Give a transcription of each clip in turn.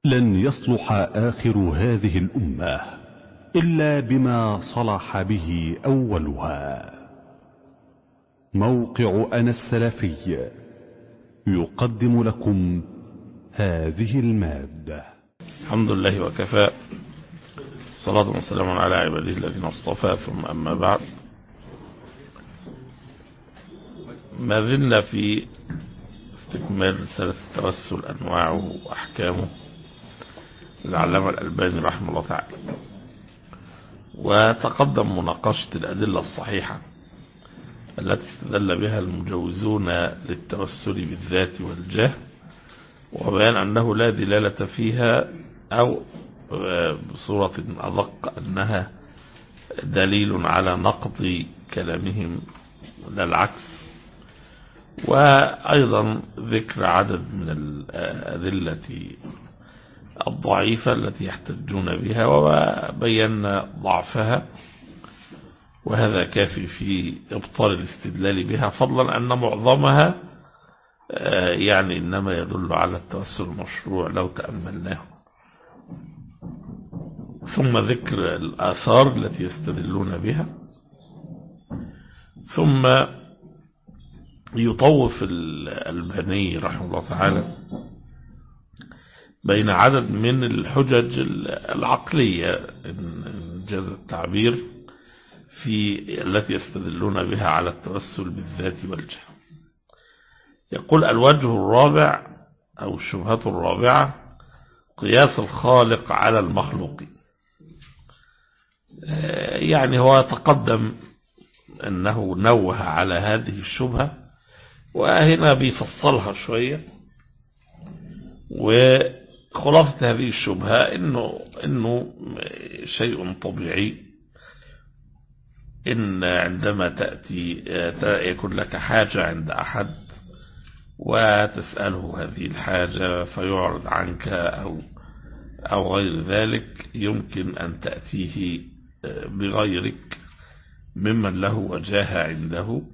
لن يصلح آخر هذه الأمة إلا بما صلح به أولها موقع أنا السلفي يقدم لكم هذه المادة الحمد لله وكفى صلاة وسلام على عباده الذين اصطفى ثم أما بعد ما زلنا في استكمال رسالة التوسل أنواعه وأحكامه للعلامة الألباني رحمه الله تعالى وتقدم مناقشة الأدلة الصحيحة التي استدل بها المجوزون للتوسل بالذات والجاه وبيان أنه لا دلالة فيها أو بصورة أدق أنها دليل على نقض كلامهم لا العكس وأيضا ذكر عدد من الأدلة الضعيفة التي يحتجون بها وبينا ضعفها وهذا كافي في إبطال الاستدلال بها فضلا أن معظمها يعني إنما يدل على التوسل المشروع لو تأملناه ثم ذكر الآثار التي يستدلون بها ثم يطوف الألباني رحمه الله تعالى بين عدد من الحجج العقلية إن جاز التعبير في التي يستدلون بها على التوسل بالذات والجه يقول الوجه الرابع أو الشبهة الرابعة قياس الخالق على المخلوق يعني هو تقدم أنه نوه على هذه الشبهة وهنا بيفصلها شوية وخلاصة هذه الشبهة إنه, إنه شيء طبيعي إن عندما تأتي يكون لك حاجة عند أحد وتسأله هذه الحاجة فيعرض عنك أو أو غير ذلك يمكن أن تأتيه بغيرك ممن له وجاهة عنده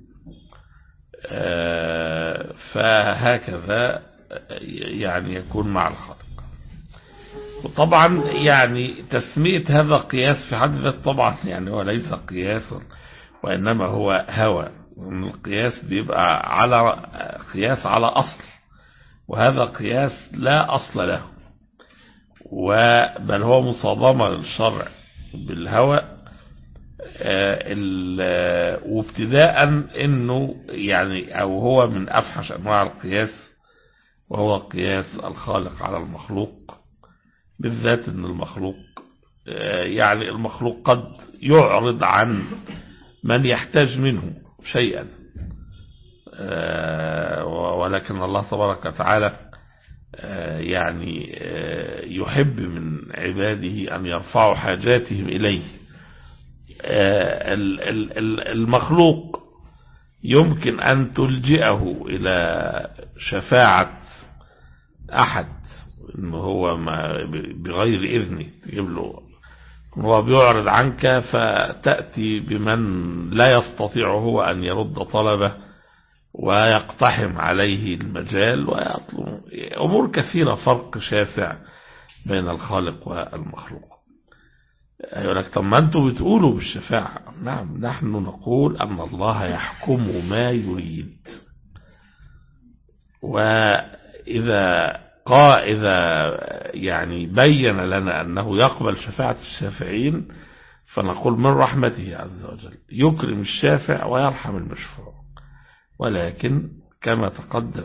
فهكذا يعني يكون مع الخالق وطبعا يعني تسمية هذا قياس في حد ذات طبعا يعني هو ليس قياسا وإنما هو هوى القياس بيبقى على قياس على أصل وهذا قياس لا أصل له بل هو مصادمة للشرع بالهوى وابتداء انه يعني او هو من افحش انواع القياس وهو قياس الخالق على المخلوق بالذات ان المخلوق يعني المخلوق قد يعرض عن من يحتاج منه شيئا ولكن الله تبارك وتعالى يعني يحب من عباده أن يرفعوا حاجاتهم إليه المخلوق يمكن أن تلجئه إلى شفاعة أحد إنه هو ما بغير إذنه تجيب له هو بيعرض عنك فتأتي بمن لا يستطيع هو أن يرد طلبه ويقتحم عليه المجال ويطلب أمور كثيرة فرق شاسع بين الخالق والمخلوق يقول لك طب ما أنتم بتقولوا بالشفاعة نعم نحن نقول أن الله يحكم ما يريد وإذا قا إذا يعني بين لنا أنه يقبل شفاعة الشافعين فنقول من رحمته عز وجل يكرم الشافع ويرحم المشفوع ولكن كما تقدم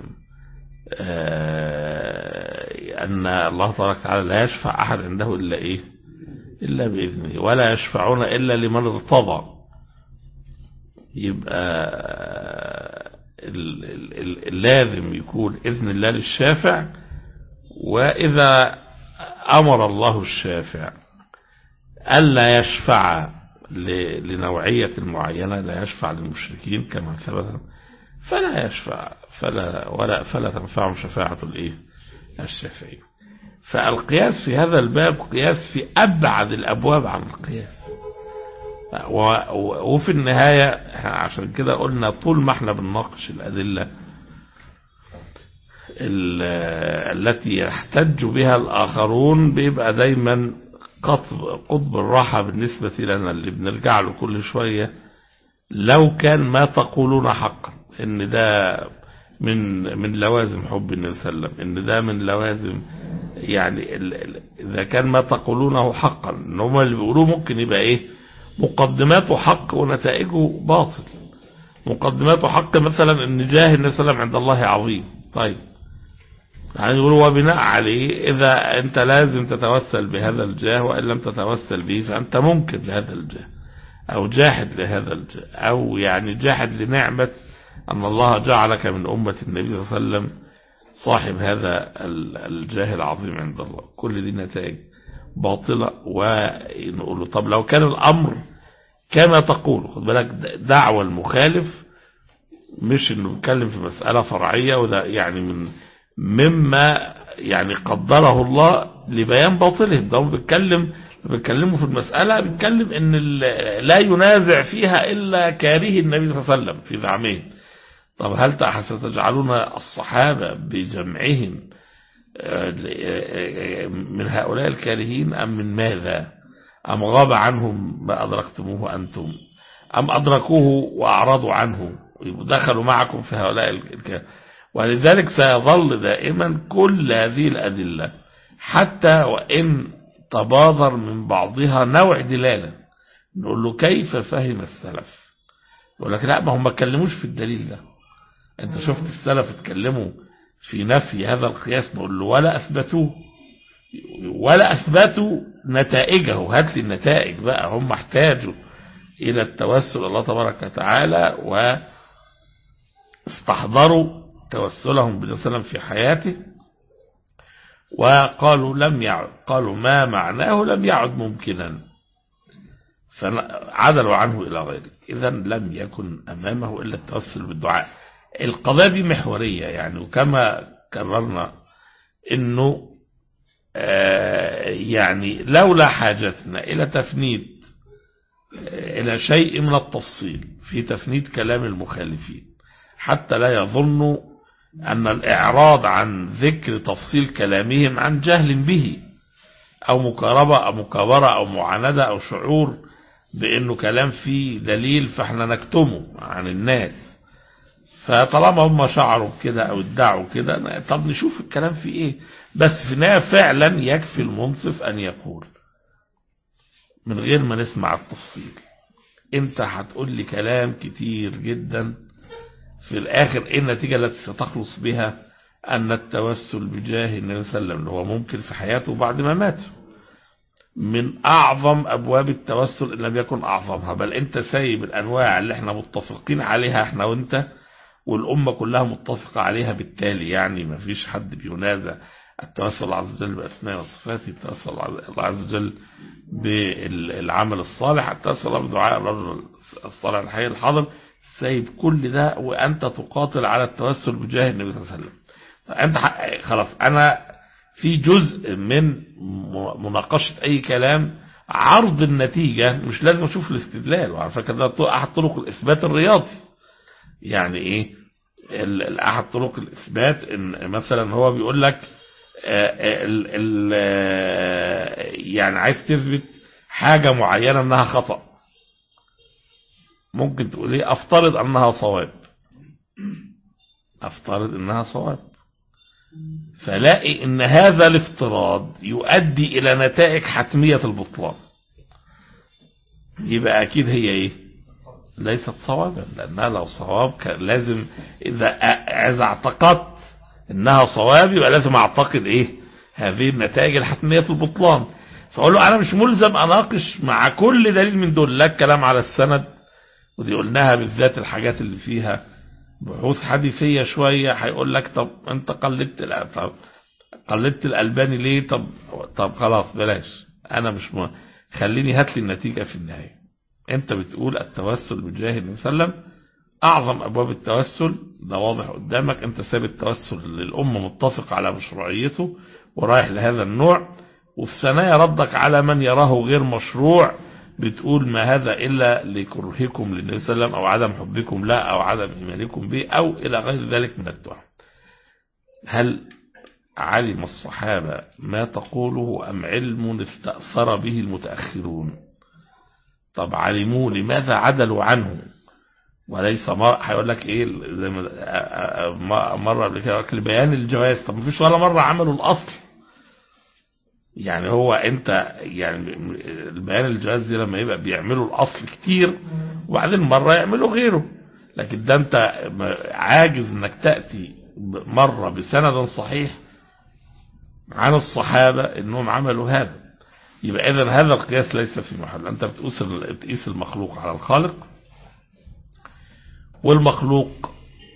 أن الله تبارك وتعالى لا يشفع أحد عنده إلا إيه إلا بإذنه ولا يشفعون إلا لمن ارتضى يبقى اللازم يكون إذن الله للشافع وإذا أمر الله الشافع ألا يشفع لنوعية معينة لا يشفع للمشركين كما ثبت فلا يشفع فلا ولا فلا تنفعهم شفاعة الايه الشافعين فالقياس في هذا الباب قياس في أبعد الأبواب عن القياس وفي النهاية عشان كده قلنا طول ما احنا بنناقش الأدلة ال- التي يحتج بها الآخرون بيبقى دايما قطب, قطب الراحة بالنسبة لنا اللي بنرجع له كل شوية لو كان ما تقولون حقا ان ده من من لوازم حب النبي صلى الله عليه وسلم ان ده من لوازم يعني ال- ال- اذا كان ما تقولونه حقا ان هم اللي بيقولوه ممكن يبقى ايه مقدماته حق ونتائجه باطل مقدماته حق مثلا ان جاه النبي صلى الله عليه وسلم عند الله عظيم طيب يعني يقولوا وبناء عليه اذا انت لازم تتوسل بهذا الجاه وان لم تتوسل به فانت منكر لهذا الجاه او جاحد لهذا الجاه او يعني جاحد لنعمة ان الله جعلك من امة النبي صلى الله عليه وسلم صاحب هذا ال- الجاه العظيم عند الله كل دي نتائج باطلة ونقول له طب لو كان الامر كما تقول خد بالك دعوة المخالف مش انه بيتكلم في مسألة فرعية وده يعني من مما يعني قدره الله لبيان باطلهم ده هو بيتكلم بيتكلموا في المسألة بيتكلم ان ال- لا ينازع فيها الا كاره النبي صلى الله عليه وسلم في زعمهم طب هل ستجعلون الصحابة بجمعهم آه، آه، من هؤلاء الكارهين ام من ماذا ام غاب عنهم ما ادركتموه انتم ام ادركوه واعرضوا عنه دخلوا معكم في هؤلاء الكارهين ولذلك سيظل دائما كل هذه الأدلة حتى وإن تبادر من بعضها نوع دلالة نقول له كيف فهم السلف يقول لك لا ما هم ما اتكلموش في الدليل ده انت شفت السلف اتكلموا في نفي هذا القياس نقول له ولا أثبتوه ولا أثبتوا نتائجه هات لي النتائج بقى هم احتاجوا إلى التوسل الله تبارك وتعالى واستحضروا توسلهم بالنبي صلى الله عليه وسلم في حياته وقالوا لم يعد قالوا ما معناه لم يعد ممكنا فعدلوا عنه إلى غيره إذا لم يكن أمامه إلا التوسل بالدعاء القضايا دي محورية يعني وكما كررنا إنه آه يعني لولا حاجتنا إلى تفنيد آه إلى شيء من التفصيل في تفنيد كلام المخالفين حتى لا يظنوا أن الإعراض عن ذكر تفصيل كلامهم عن جهل به أو مقاربة أو مكابرة أو معاندة أو شعور بأنه كلام فيه دليل فاحنا نكتمه عن الناس فطالما هم شعروا كده أو ادعوا كده طب نشوف الكلام فيه إيه بس في النهاية فعلا يكفي المنصف أن يقول من غير ما نسمع التفصيل انت هتقول لي كلام كتير جدا في الآخر إيه النتيجة التي ستخلص بها أن التوسل بجاه النبي صلى الله عليه وسلم اللي هو ممكن في حياته بعد ما مات من أعظم أبواب التوسل إن لم يكن أعظمها بل أنت سايب الأنواع اللي احنا متفقين عليها احنا وانت والأمة كلها متفقة عليها بالتالي يعني ما فيش حد بينازع التوسل الله عز وجل بأسماء وصفاته التوسل الله عز وجل بالعمل الصالح التوسل الله بدعاء الرجل الصالح الحي الحاضر سايب كل ده وأنت تقاتل على التوسل بجاه النبي صلى الله عليه وسلم فأنت خلاص أنا في جزء من مناقشة أي كلام عرض النتيجة مش لازم أشوف الاستدلال وعلى فكرة ده أحد طرق الإثبات الرياضي يعني إيه أحد طرق الإثبات إن مثلا هو بيقول لك ال ال يعني عايز تثبت حاجة معينة انها خطأ ممكن تقول ايه افترض انها صواب افترض انها صواب فلاقي ان هذا الافتراض يؤدي الى نتائج حتمية البطلان يبقى اكيد هي ايه ليست صوابا لانها لو صواب كان لازم اذا اذا اعتقدت انها صواب يبقى لازم اعتقد ايه هذه النتائج الحتمية البطلان فاقول له انا مش ملزم اناقش مع كل دليل من دول لا الكلام على السند ودي قلناها بالذات الحاجات اللي فيها بحوث حديثية شوية هيقول لك طب انت قلدت طب قلدت الألباني ليه طب طب خلاص بلاش انا مش م... خليني هات لي النتيجة في النهاية انت بتقول التوسل بجاه النبي صلى الله عليه وسلم اعظم ابواب التوسل ده واضح قدامك انت ساب التوسل للأمة متفق على مشروعيته ورايح لهذا النوع وفي ثنايا ردك على من يراه غير مشروع بتقول ما هذا إلا لكرهكم للنبي صلى الله عليه وسلم أو عدم حبكم لا أو عدم إيمانكم به أو إلى غير ذلك من التهم هل علم الصحابة ما تقوله أم علم استأثر به المتأخرون طب علموه لماذا عدلوا عنه وليس مر هيقول لك ايه زي ما مره قبل كده لبيان الجواز طب مفيش ولا مره عملوا الاصل يعني هو انت يعني البيان الجواز دي لما يبقى بيعملوا الاصل كتير وبعدين مره يعملوا غيره لكن ده انت عاجز انك تاتي مره بسند صحيح عن الصحابه انهم عملوا هذا يبقى اذا هذا القياس ليس في محل انت بتقيس بتقيس المخلوق على الخالق والمخلوق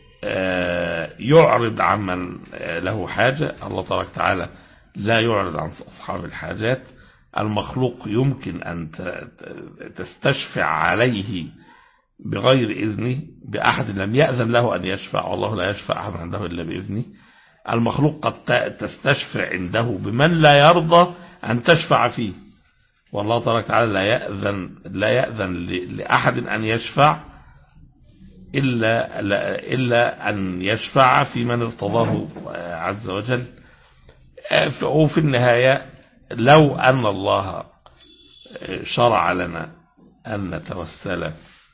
يعرض عمن له حاجة الله تبارك وتعالى لا يعرض عن أصحاب الحاجات المخلوق يمكن أن تستشفع عليه بغير إذنه بأحد لم يأذن له أن يشفع والله لا يشفع أحد عنده إلا بإذنه المخلوق قد تستشفع عنده بمن لا يرضى أن تشفع فيه والله تبارك وتعالى لا يأذن لا يأذن لأحد أن يشفع إلا إلا أن يشفع في من ارتضاه عز وجل وفي النهاية لو أن الله شرع لنا أن نتوسل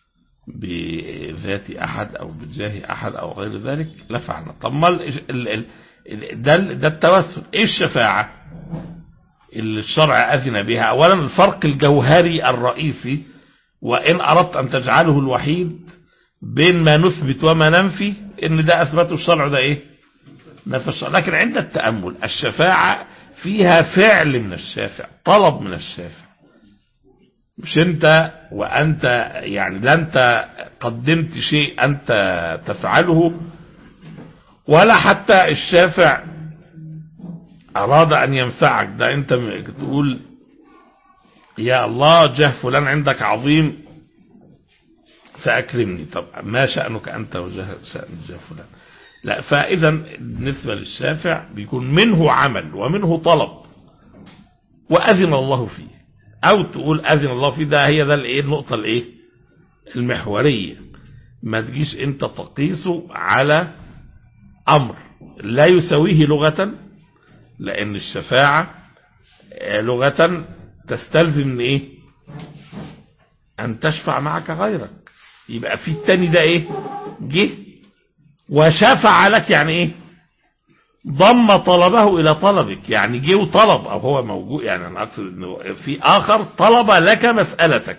بذات أحد أو بجاه أحد أو غير ذلك لفعلنا طب ما ده, ده التوسل إيه الشفاعة اللي الشرع أذن بها أولا الفرق الجوهري الرئيسي وإن أردت أن تجعله الوحيد بين ما نثبت وما ننفي ان ده اثبته الشرع ده ايه نفى الشرع لكن عند التأمل الشفاعة فيها فعل من الشافع طلب من الشافع مش انت وانت يعني لا انت قدمت شيء انت تفعله ولا حتى الشافع اراد ان ينفعك ده انت تقول يا الله جه فلان عندك عظيم فأكرمني طب ما شأنك أنت وجه شأن جه فلان لا فإذا بالنسبة للشافع بيكون منه عمل ومنه طلب وأذن الله فيه أو تقول أذن الله فيه ده هي ده الإيه النقطة الإيه المحورية ما تجيش أنت تقيسه على أمر لا يسويه لغة لأن الشفاعة لغة تستلزم من إيه أن تشفع معك غيرك يبقى في التاني ده ايه جه وشفع لك يعني ايه ضم طلبه الى طلبك يعني جه وطلب او هو موجود يعني انا اقصد انه في اخر طلب لك مسألتك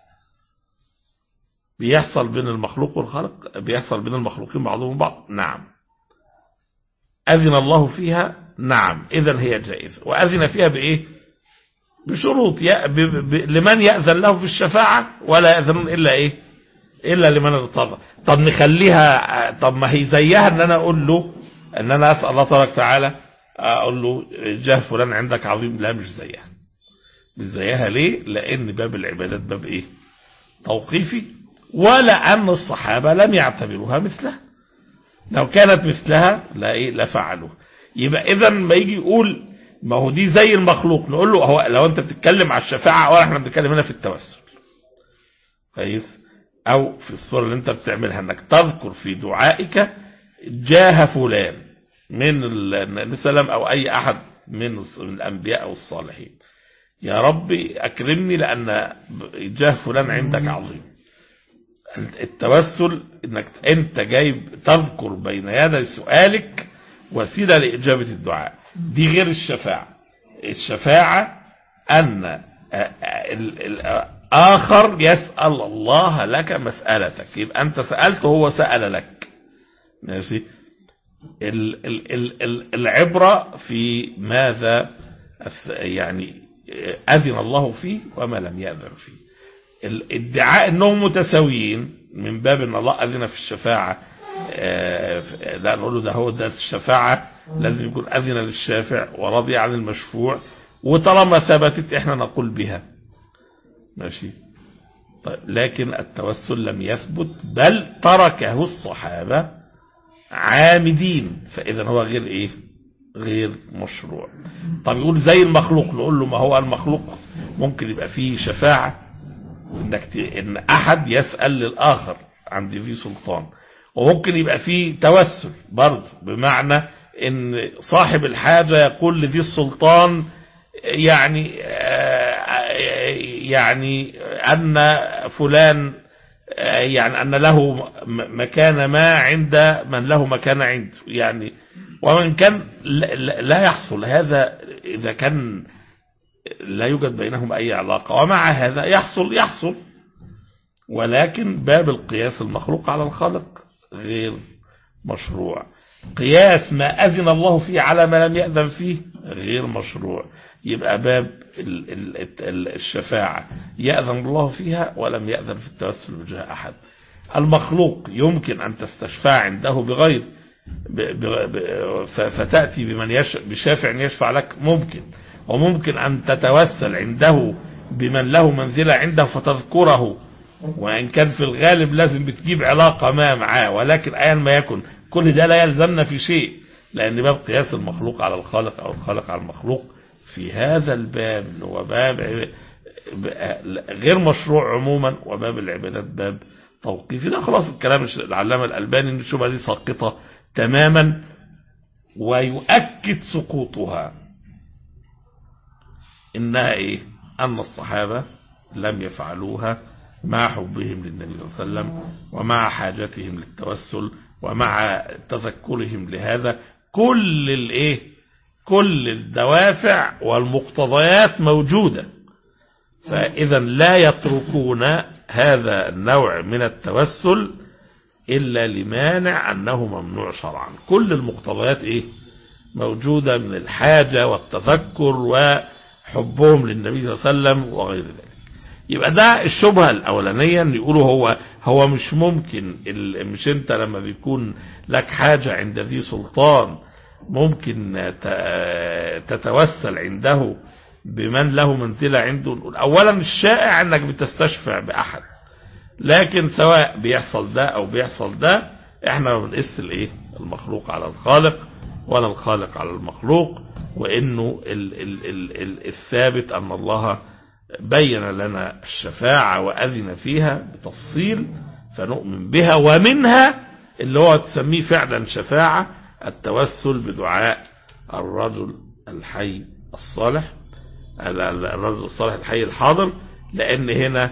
بيحصل بين المخلوق والخلق بيحصل بين المخلوقين بعضهم بعض نعم اذن الله فيها نعم اذا هي جائزة واذن فيها بايه بشروط ب... ب... لمن يأذن له في الشفاعة ولا يأذنون الا ايه الا لمن ارتضى طب نخليها طب ما هي زيها ان انا اقول له ان انا اسال الله تبارك وتعالى اقول له جاه فلان عندك عظيم لا مش زيها مش زيها ليه لان باب العبادات باب ايه توقيفي ولا ان الصحابه لم يعتبروها مثلها لو كانت مثلها لا ايه لفعلوا يبقى اذا ما يجي يقول ما هو دي زي المخلوق نقول له هو لو انت بتتكلم على الشفاعه ولا احنا بنتكلم هنا في التوسل كويس او في الصورة اللي انت بتعملها انك تذكر في دعائك جاه فلان من النبي صلى الله عليه وسلم او اي احد من الانبياء والصالحين يا ربي اكرمني لان جاه فلان عندك عظيم التوسل انك انت جايب تذكر بين يدي سؤالك وسيلة لاجابة الدعاء دي غير الشفاعة الشفاعة ان آخر يسأل الله لك مسألتك يبقى أنت سألته هو سأل لك ماشي ال ال ال ال العبرة في ماذا يعني أذن الله فيه وما لم يأذن فيه الادعاء أنهم متساويين من باب أن الله أذن في الشفاعة لا نقول له ده هو ده الشفاعة لازم يكون أذن للشافع ورضي عن المشفوع وطالما ثبتت احنا نقول بها ماشي طيب لكن التوسل لم يثبت بل تركه الصحابة عامدين فإذا هو غير إيه غير مشروع طب يقول زي المخلوق نقول له ما هو المخلوق ممكن يبقى فيه شفاعة انك ت... ان احد يسأل للآخر عند ذي سلطان وممكن يبقى فيه توسل برضه بمعنى ان صاحب الحاجة يقول لذي السلطان يعني يعني ان فلان يعني ان له مكان ما عند من له مكان عنده يعني ومن كان لا يحصل هذا اذا كان لا يوجد بينهم اي علاقة ومع هذا يحصل يحصل ولكن باب القياس المخلوق على الخالق غير مشروع قياس ما أذن الله فيه على ما لم يأذن فيه غير مشروع يبقى باب الشفاعة يأذن الله فيها ولم يأذن في التوسل بجاه أحد المخلوق يمكن أن تستشفع عنده بغير فتأتي بمن يش بشافع يشفع لك ممكن وممكن أن تتوسل عنده بمن له منزلة عنده فتذكره وإن كان في الغالب لازم بتجيب علاقة ما معاه ولكن أيا ما يكن كل ده لا يلزمنا في شيء لأن باب قياس المخلوق على الخالق أو الخالق على المخلوق في هذا الباب اللي هو باب غير مشروع عموما وباب العبادات باب توقيفي ده خلاص الكلام العلامة الألباني ان الشبهة دي ساقطة تماما ويؤكد سقوطها إنها إيه أن الصحابة لم يفعلوها مع حبهم للنبي صلى الله عليه وسلم ومع حاجتهم للتوسل ومع تذكرهم لهذا كل الايه كل الدوافع والمقتضيات موجودة فإذا لا يتركون هذا النوع من التوسل إلا لمانع أنه ممنوع شرعا كل المقتضيات إيه موجودة من الحاجة والتذكر وحبهم للنبي صلى الله عليه وسلم وغير ذلك يبقى ده الشبهة الأولانية ان يقولوا هو هو مش ممكن مش انت لما بيكون لك حاجة عند ذي سلطان ممكن تتوسل عنده بمن له منزلة عنده أولا الشائع انك بتستشفع بأحد لكن سواء بيحصل ده او بيحصل ده احنا ما بنقيس الايه المخلوق على الخالق ولا الخالق على المخلوق وانه ال ال ال ال الثابت ان الله بين لنا الشفاعة وأذن فيها بتفصيل فنؤمن بها ومنها اللي هو تسميه فعلا شفاعة التوسل بدعاء الرجل الحي الصالح الرجل الصالح الحي الحاضر لأن هنا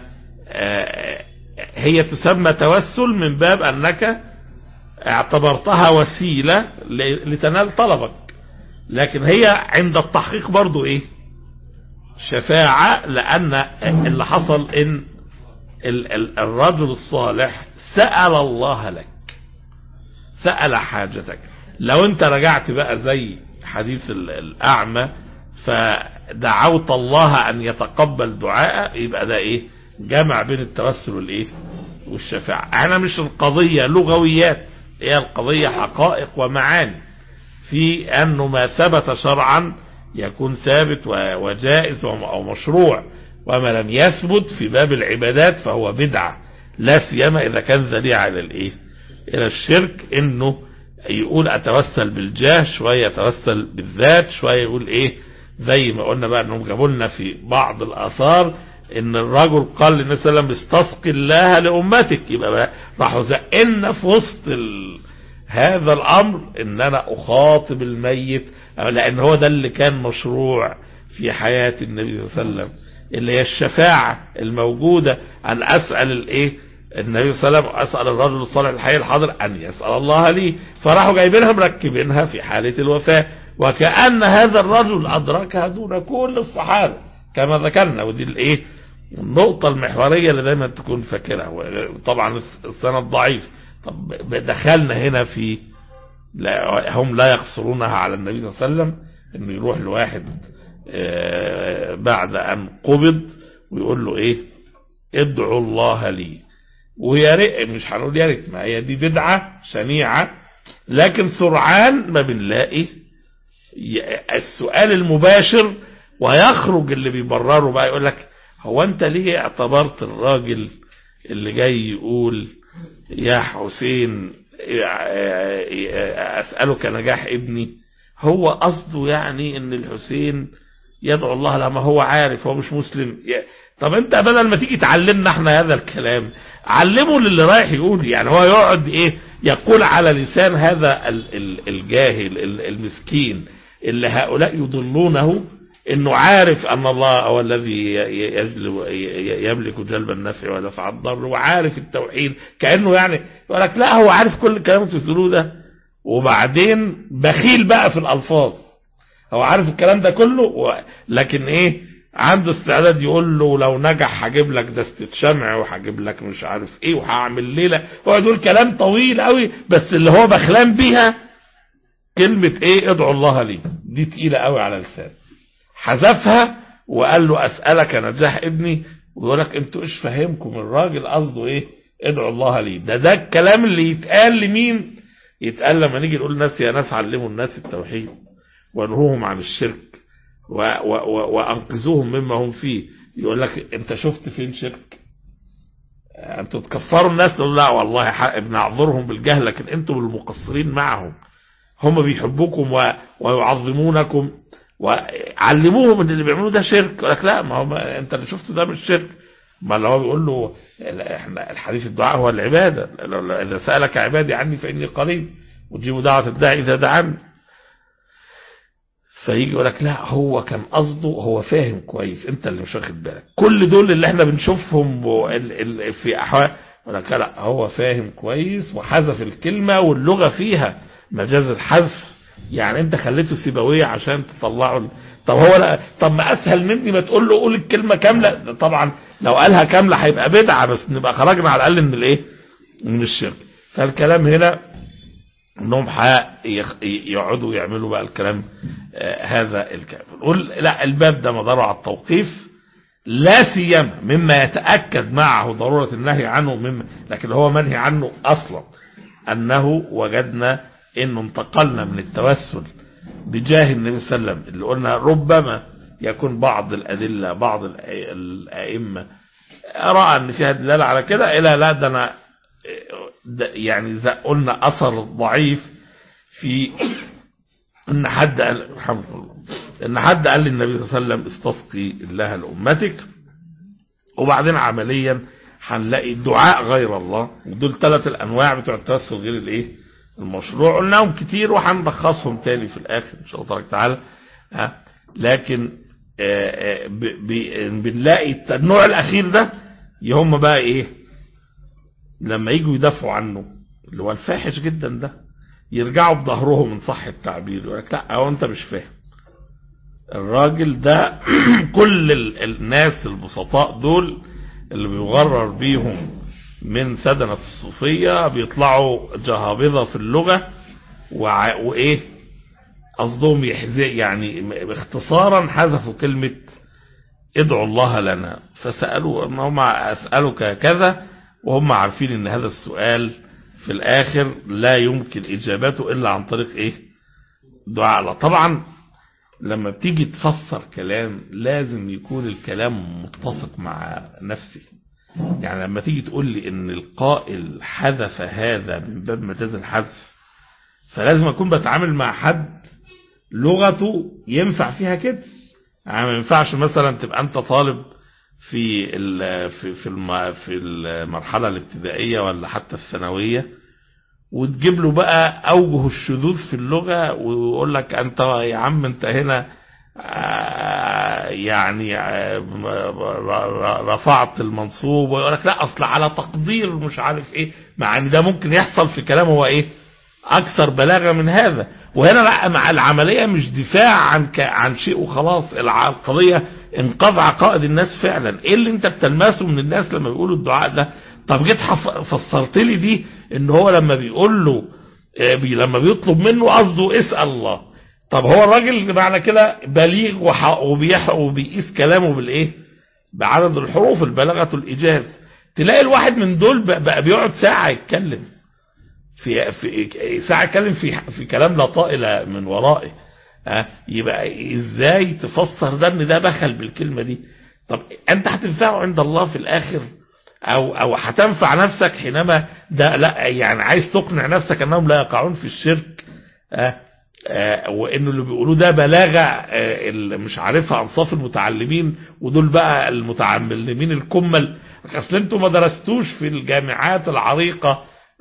هي تسمى توسل من باب أنك اعتبرتها وسيلة لتنال طلبك لكن هي عند التحقيق برضو ايه شفاعة لأن اللي حصل إن الرجل الصالح سأل الله لك سأل حاجتك لو انت رجعت بقى زي حديث الأعمى فدعوت الله أن يتقبل دعاء يبقى ده إيه جمع بين التوسل والإيه والشفاعة أنا مش القضية لغويات هي القضية حقائق ومعاني في أنه ما ثبت شرعا يكون ثابت وجائز أو مشروع وما لم يثبت في باب العبادات فهو بدعة لا سيما إذا كان ذريعة إلى الإيه إلى الشرك إنه يقول أتوسل بالجاه شوية يتوسل بالذات شوية يقول إيه زي ما قلنا بقى أنهم جابوا لنا في بعض الآثار إن الرجل قال للنبي صلى الله عليه وسلم استسقي الله لأمتك يبقى بقى راحوا زقنا في وسط ال... هذا الأمر إن أنا أخاطب الميت لأن هو ده اللي كان مشروع في حياة النبي صلى الله عليه وسلم اللي هي الشفاعة الموجودة أن أسأل الإيه النبي صلى الله عليه وسلم أسأل الرجل الصالح الحي الحاضر أن يسأل الله لي فراحوا جايبينها مركبينها في حالة الوفاة وكأن هذا الرجل أدركها دون كل الصحابة كما ذكرنا ودي الإيه النقطة المحورية اللي دايما تكون فاكرها طبعا السند ضعيف طب دخلنا هنا في لا هم لا يقصرونها على النبي صلى الله عليه وسلم انه يروح لواحد بعد ان قبض ويقول له ايه ادعوا الله لي ويا ريت مش هنقول يا ريت ما هي دي بدعة شنيعة لكن سرعان ما بنلاقي السؤال المباشر ويخرج اللي بيبرره بقى يقول لك هو انت ليه اعتبرت الراجل اللي جاي يقول يا حسين أسألك نجاح ابني هو قصده يعني ان الحسين يدعو الله لما هو عارف هو مش مسلم طب انت بدل ما تيجي تعلمنا احنا هذا الكلام علمه للي رايح يقول يعني هو يقعد ايه يقول على لسان هذا ال- ال- الجاهل ال- المسكين اللي هؤلاء يضلونه انه عارف ان الله هو الذي ي- يجلب ي- يملك جلب النفع ودفع الضر وعارف التوحيد كانه يعني يقول لك لا هو عارف كل الكلام اللي بتقولوه ده وبعدين بخيل بقى في الالفاظ هو عارف الكلام ده كله و... لكن ايه عنده استعداد يقول له لو نجح هجيب لك دستة شمع وهجيب لك مش عارف ايه وهعمل ليله هو يقول كلام طويل قوي بس اللي هو بخلان بيها كلمة ايه ادعو الله لي دي تقيلة قوي على لسان حذفها وقال له اسألك نجاح ابني ويقول لك انتوا ايش فاهمكم الراجل قصده ايه ادعو الله لي ده ده الكلام اللي يتقال لمين يتقال لما نيجي نقول ناس يا ناس علموا الناس التوحيد وانهوهم عن الشرك و و و وانقذوهم مما هم فيه يقول لك انت شفت فين شرك انتوا تكفروا الناس تقول لا والله حق بنعذرهم بالجهل لكن انتم المقصرين معهم هم بيحبوكم و... ويعظمونكم وعلموهم ان اللي بيعملوه ده شرك يقول لك لا ما هو ما انت اللي شفته ده مش شرك ما اللي هو بيقول له احنا الحديث الدعاء هو العباده اذا سالك عبادي عني فاني قريب وتجيب دعوه الداعي اذا دعاني فيجي يقول لك لا هو كان قصده هو فاهم كويس انت اللي مش واخد بالك كل دول اللي احنا بنشوفهم ال- ال- في احوال يقول لك لا هو فاهم كويس وحذف الكلمه واللغه فيها مجاز الحذف يعني انت خليته سيبويه عشان تطلعه ال- طب هو لا طب ما اسهل مني ما تقول له قول الكلمه كامله ده طبعا لو قالها كامله هيبقى بدعه بس نبقى خرجنا على الاقل من الايه من الشرك فالكلام هنا انهم يقعدوا يعملوا بقى الكلام آه هذا الكلام نقول لا الباب ده مداره على التوقيف لا سيما مما يتاكد معه ضروره النهي عنه مما لكن هو منهي عنه اصلا انه وجدنا انه انتقلنا من التوسل بجاه النبي صلى الله عليه وسلم اللي قلنا ربما يكون بعض الادله بعض الأ- الائمه راى ان فيها دلاله على كده الى لا ده انا ده يعني زي قلنا اثر ضعيف في ان حد قال رحمه الله ان حد قال للنبي صلى الله عليه وسلم استسقي الله لامتك وبعدين عمليا هنلاقي دعاء غير الله ودول ثلاث الانواع بتوع التوسل غير الايه المشروع قلناهم كتير وهنلخصهم تاني في الاخر ان شاء الله تبارك وتعالى ها لكن آه، آه، ب- ب- بنلاقي النوع الاخير ده هم بقى ايه لما يجوا يدافعوا عنه اللي هو الفاحش جدا ده يرجعوا بظهرهم من صح التعبير يقول لك لا هو انت مش فاهم الراجل ده كل ال- الناس البسطاء دول اللي بيغرر بيهم من سدنة الصوفية بيطلعوا جهابذة في اللغة وع- وايه قصدهم يحزق يعني باختصارا حذفوا كلمة ادعوا الله لنا فسألوا ان هم اسألك كذا وهم عارفين ان هذا السؤال في الاخر لا يمكن اجابته الا عن طريق ايه دعاء الله طبعا لما بتيجي تفسر كلام لازم يكون الكلام متسق مع نفسه يعني لما تيجي تقول لي ان القائل حذف هذا من باب مجاز الحذف فلازم اكون بتعامل مع حد لغته ينفع فيها كده يعني ما ينفعش مثلا تبقى انت طالب في ال- في في الم- في المرحله الابتدائيه ولا حتى الثانويه وتجيب له بقى اوجه الشذوذ في اللغه ويقول لك انت يا عم انت هنا آه، يعني آه، ر- ر- رفعت المنصوب ويقول لك لا اصل على تقدير مش عارف ايه مع ان ده ممكن يحصل في كلام هو ايه اكثر بلاغه من هذا وهنا لا مع العمليه مش دفاع عن ك... عن شيء وخلاص الع- القضيه انقاذ عقائد الناس فعلا ايه اللي انت بتلمسه من الناس لما بيقولوا الدعاء ده طب جيت حف... فسرت لي دي ان هو لما بيقول له آه، بي... لما بيطلب منه قصده اسال الله طب هو الراجل معنى كده بليغ وح... وبيح... وبيقيس كلامه بالايه بعدد الحروف البلاغه الايجاز تلاقي الواحد من دول بقى بقى بيقعد ساعه يتكلم في في ساعة اتكلم في في كلام لا طائل من ورائه ها يبقى ازاي تفسر ده ان ده بخل بالكلمة دي طب انت هتنفعه عند الله في الاخر او او هتنفع نفسك حينما ده لا يعني عايز تقنع نفسك انهم لا يقعون في الشرك ها آه، وانه اللي بيقولوه ده بلاغه آه، اللي مش عارفها انصاف المتعلمين ودول بقى المتعلمين الكمل اصل انتوا ما درستوش في الجامعات العريقه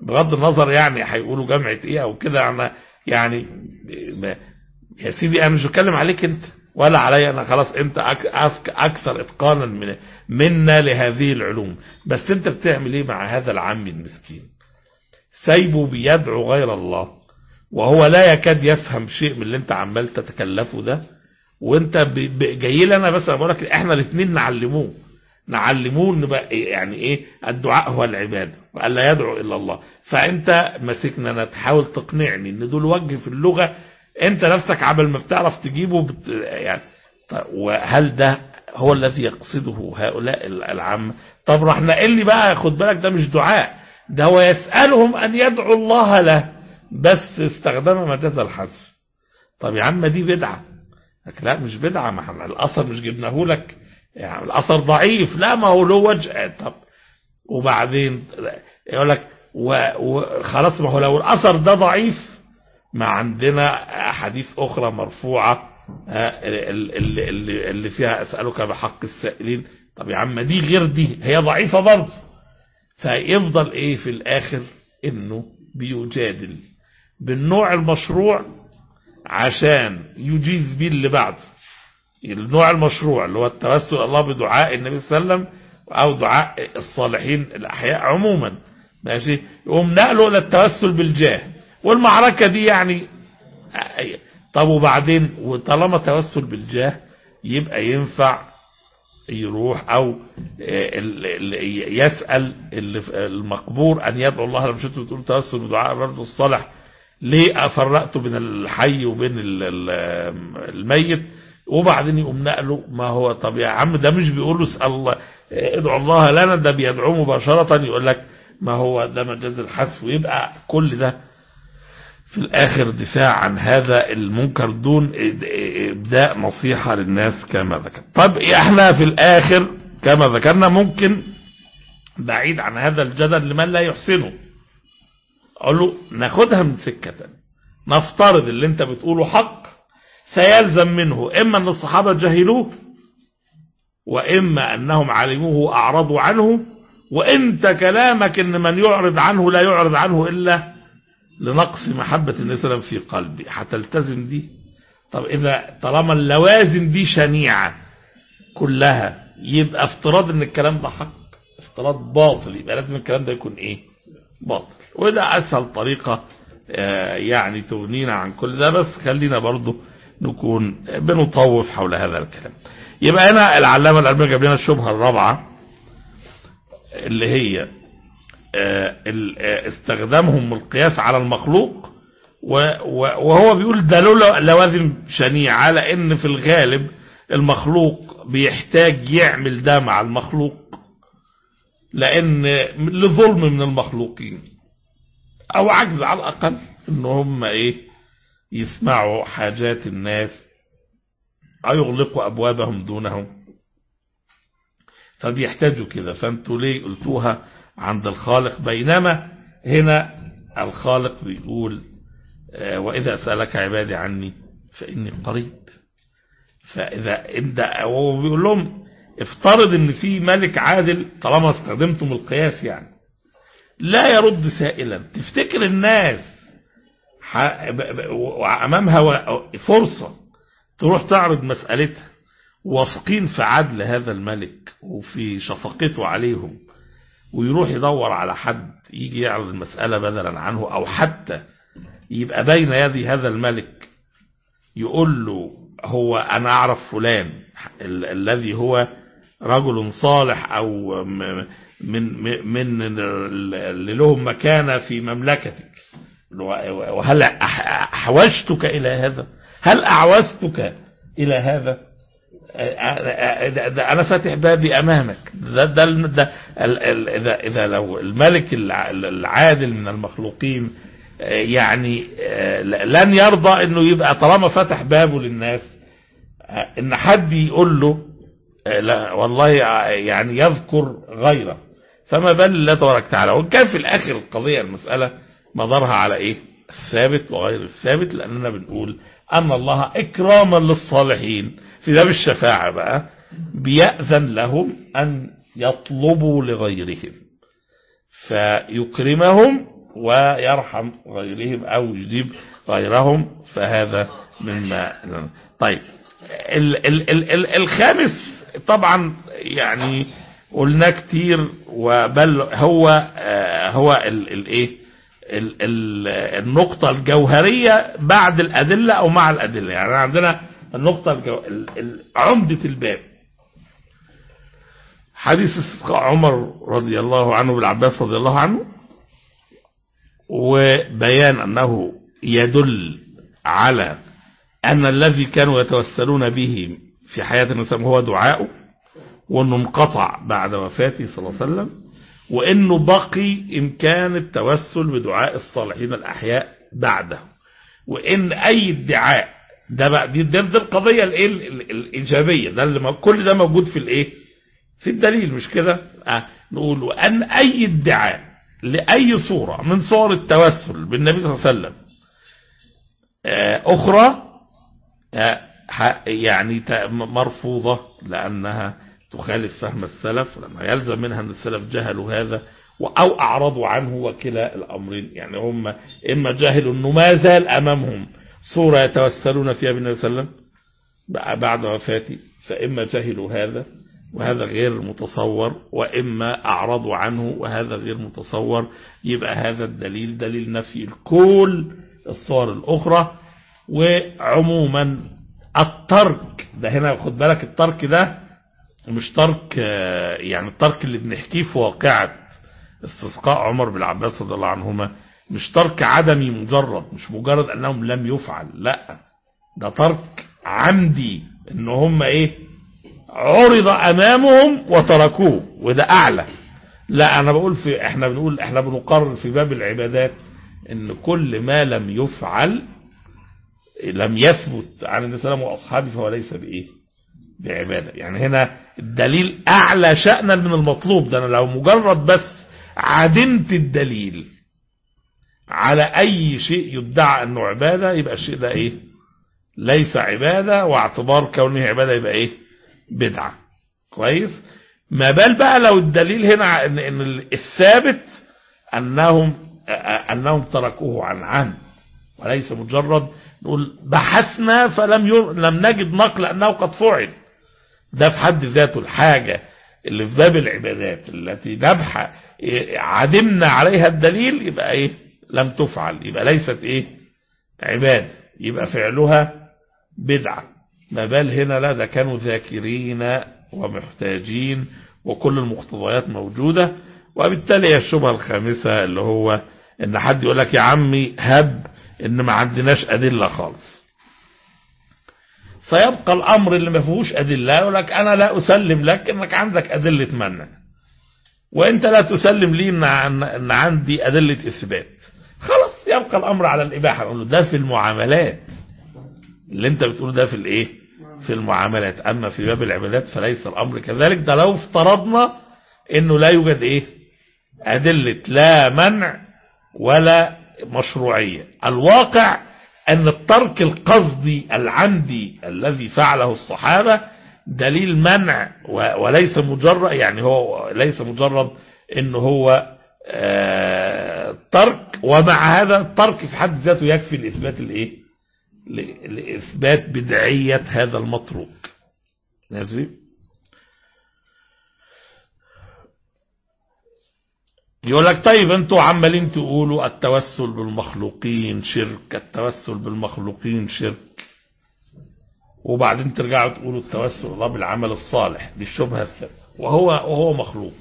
بغض النظر يعني هيقولوا جامعة ايه او كده انا يعني ما- يا سيدي انا مش بتكلم عليك انت ولا عليا انا خلاص انت أك أك اكثر اتقانا من منا لهذه العلوم بس انت بتعمل ايه مع هذا العم المسكين سايبه بيدعو غير الله وهو لا يكاد يفهم شيء من اللي انت عمال تتكلفه ده وانت ب- ب- جاي لي انا بس انا بقول لك احنا الاثنين نعلموه نعلموه ان بقى إيه يعني ايه الدعاء هو العباده والا يدعو الا الله فانت ماسكنا انا تحاول تقنعني ان دول وجه في اللغه انت نفسك عبل ما بتعرف تجيبه بت يعني طيب وهل ده هو الذي يقصده هؤلاء العامة طب راح نقل لي بقى خد بالك ده مش دعاء ده هو يسألهم أن يدعوا الله له بس استخدم مجاز الحذف طب يا عم دي بدعة لك لا مش بدعة ما احنا الأثر مش جبناه لك يعني الأثر ضعيف لا ما هو له وجه طب وبعدين يقول لك و- وخلاص ما هو لو الأثر ده ضعيف ما عندنا أحاديث أخرى مرفوعة آه، اللي, اللي, اللي فيها أسألك بحق السائلين طب يا عم دي غير دي هي ضعيفة برضه فيفضل ايه في الاخر انه بيجادل بالنوع المشروع عشان يجيز بيه اللي بعده النوع المشروع اللي هو التوسل الله بدعاء النبي صلى الله عليه وسلم او دعاء الصالحين الاحياء عموما ماشي يقوم نقله الى التوسل بالجاه والمعركة دي يعني طب وبعدين وطالما توسل بالجاه يبقى ينفع يروح او ال- ال- يسأل اللي في- المقبور ان يدعو الله لما شئت بتقول توسل بدعاء الرجل الصالح ليه فرقت بين الحي وبين ال- ال- الميت وبعدين يقوم نقله ما هو طب يا عم ده مش بيقول له اسال الله ادعو الله لنا ده بيدعوه مباشرة يقول لك ما هو ده مجاز الحذف ويبقى كل ده في الآخر دفاع عن هذا المنكر دون إبداء نصيحة للناس كما ذكر طب احنا في الآخر كما ذكرنا ممكن بعيد عن هذا الجدل لمن لا يحسنه أقول له ناخدها من سكة نفترض اللي انت بتقوله حق سيلزم منه إما أن الصحابة جهلوه وإما أنهم علموه وأعرضوا عنه وإنت كلامك أن من يعرض عنه لا يعرض عنه إلا لنقص محبة النبي صلى الله عليه وسلم في قلبي هتلتزم دي طب إذا طالما اللوازم دي شنيعة كلها يبقى افتراض ان الكلام ده حق افتراض باطل يبقى لازم الكلام ده يكون ايه باطل وده اسهل طريقة آه، يعني تغنينا عن كل ده بس خلينا برضو نكون بنطوف حول هذا الكلام يبقى هنا العلامة الألباني جاب لنا الشبهة الرابعة اللي هي آه، ال- آه، استخدامهم القياس على المخلوق و- و- وهو بيقول ده له لوازم شنيعة لأن في الغالب المخلوق بيحتاج يعمل ده مع المخلوق لأن لظلم من المخلوقين أو عجز على الأقل إن هم إيه يسمعوا حاجات الناس أو يغلقوا أبوابهم دونهم فبيحتاجوا كده فانتوا ليه قلتوها عند الخالق بينما هنا الخالق بيقول آه، وإذا سألك عبادي عني فإني قريب فإذا انت وهو بيقول لهم افترض ان في ملك عادل طالما استخدمتم القياس يعني لا يرد سائلا تفتكر الناس ح- ب- ب- وامامها و- فرصة تروح تعرض مسألتها واثقين في عدل هذا الملك وفي شفقته عليهم ويروح يدور على حد يجي يعرض المسألة بدلا عنه أو حتى يبقى بين يدي هذا الملك يقول له هو أنا أعرف فلان ال- الذي هو رجل صالح أو م- من من من اللي لهم مكانة في مملكتك وهل أح- أحوجتك إلى هذا هل أعوزتك إلى هذا ده ده انا فاتح بابي امامك ده ده, ده ال- ال- اذا اذا لو الملك الع- العادل من المخلوقين آه، يعني آه، لن يرضى انه يبقى طالما فتح بابه للناس آه، ان حد يقول له آه، لا والله آه، يعني يذكر غيره فما بال الله تبارك وتعالى وان كان في الاخر القضيه المساله مدارها على ايه الثابت وغير الثابت لاننا بنقول ان الله اكراما للصالحين في باب الشفاعه بقى بيأذن لهم ان يطلبوا لغيرهم فيكرمهم ويرحم غيرهم أو يجيب غيرهم فهذا مما طيب ال ال ال ال الخامس طبعا يعني قلنا كتير وبل هو آه هو الايه النقطة الجوهرية بعد الأدلة أو مع الأدلة يعني عندنا النقطة الجو... عمدة الباب حديث استسقاء عمر رضي الله عنه بالعباس رضي الله عنه وبيان أنه يدل على أن الذي كانوا يتوسلون به في حياة النساء هو دعاءه وأنه انقطع بعد وفاته صلى الله عليه وسلم وأنه بقي إمكان التوسل بدعاء الصالحين الأحياء بعده وإن أي ادعاء ده بقى دي, دي, دي القضية الايه الإيجابية ده اللي كل ده موجود في الإيه في الدليل مش كده آه نقول وأن أي ادعاء لأي صورة من صور التوسل بالنبي صلى الله عليه وسلم آه أخرى آه يعني مرفوضة لأنها تخالف فهم السلف لما يلزم منها أن السلف جهلوا هذا أو أعرضوا عنه وكلا الأمرين يعني هم إما جاهلوا أنه ما زال أمامهم صورة يتوسلون فيها بالنبي صلى الله عليه وسلم بعد وفاته فإما جهلوا هذا وهذا غير متصور وإما أعرضوا عنه وهذا غير متصور يبقى هذا الدليل دليل نفي كل الصور الأخرى وعموما الترك ده هنا خد بالك الترك ده مش ترك يعني الترك اللي بنحكيه في واقعة استسقاء عمر بن العباس رضي الله عنهما مش ترك عدمي مجرد مش مجرد انهم لم يفعل لا ده ترك عمدي ان هم ايه عرض امامهم وتركوه وده اعلى لا انا بقول في احنا بنقول احنا بنقرر في باب العبادات ان كل ما لم يفعل لم يثبت عن النبي صلى الله عليه وسلم واصحابه فهو ليس بايه بعباده يعني هنا الدليل اعلى شأنا من المطلوب ده انا لو مجرد بس عدمت الدليل على اي شيء يدعى انه عبادة يبقى الشيء ده ايه ليس عبادة واعتبار كونه عبادة يبقى ايه بدعة كويس ما بال بقى لو الدليل هنا ان, إن الثابت انهم انهم تركوه عن عمد وليس مجرد نقول بحثنا فلم ير... لم نجد نقل انه قد فعل ده في حد ذاته الحاجة اللي في باب العبادات التي نبحث عدمنا عليها الدليل يبقى ايه لم تفعل يبقى ليست ايه عبادة يبقى فعلها بدعة ما بال هنا لا ده كانوا ذاكرين ومحتاجين وكل المقتضيات موجودة وبالتالي هي الشبهة الخامسة اللي هو ان حد يقول لك يا عمي هب ان ما عندناش ادلة خالص سيبقى الامر اللي ما فيهوش ادلة يقول لك انا لا اسلم لك انك عندك ادلة منع وانت لا تسلم لي ان, إن عندي ادلة اثبات خلاص يبقى الامر على الاباحة نقول له ده في المعاملات اللي انت بتقول ده في الايه في المعاملات اما في باب العبادات فليس الامر كذلك ده لو افترضنا انه لا يوجد ايه ادلة لا منع ولا مشروعية الواقع ان الترك القصدي العمدي الذي فعله الصحابة دليل منع وليس مجرد يعني هو ليس مجرد انه هو ترك ومع هذا الترك في حد ذاته يكفي لإثبات الايه لإثبات بدعية هذا المتروك ماشي يقول لك طيب انتوا عمالين تقولوا التوسل بالمخلوقين شرك التوسل بالمخلوقين شرك وبعدين ترجعوا تقولوا التوسل الله بالعمل الصالح دي الشبهة الثانية وهو وهو مخلوق